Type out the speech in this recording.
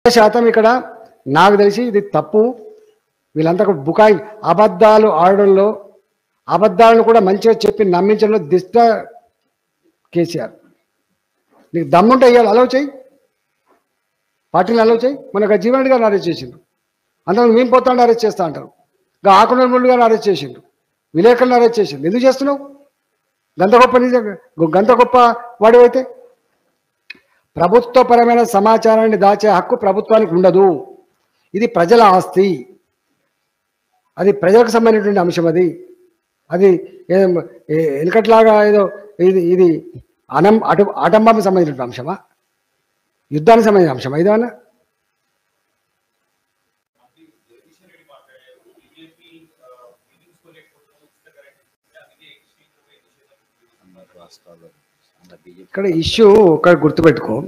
శాతం ఇక్కడ నాకు తెలిసి ఇది తప్పు వీళ్ళంతా కూడా బుకాయి అబద్ధాలు ఆడడంలో అబద్ధాలను కూడా మంచిగా చెప్పి నమ్మించడంలో దిష్ట కేసీఆర్ నీకు దమ్ముంటే ఇవ్వాలి అలవ్ చేయి పార్టీని అలవ్ చేయి మన జీవన్ రెడ్డి గారిని అరెస్ట్ చేసిండు అంతకు మేము పోతాండి అరెస్ట్ చేస్తా అంటారు ఇంకా ఆకుల ముందు గారిని అరెస్ట్ చేసిండు విలేకరులను అరెస్ట్ చేసిండు ఎందుకు చేస్తున్నావు గంత గొప్ప నిజ- గంత గొప్ప వాడివైతే ప్రభుత్వపరమైన సమాచారాన్ని దాచే హక్కు ప్రభుత్వానికి ఉండదు ఇది ప్రజల ఆస్తి అది ప్రజలకు సంబంధించినటువంటి అంశం అది అది ఏ- ఏ- వెనకట్లాగా ఏదో ఇది ఇది అనం అటు ఆటంబాంబు సంబంధించిన అంశమా యుద్ధానికి సంబంధించిన అంశమా ఇదేమన్నా అన్న రాష్ట్రాల్లో అన్న బీజేపీ ఇక్కడ ఇష్యూ ఒకటి గుర్తుపెట్టుకో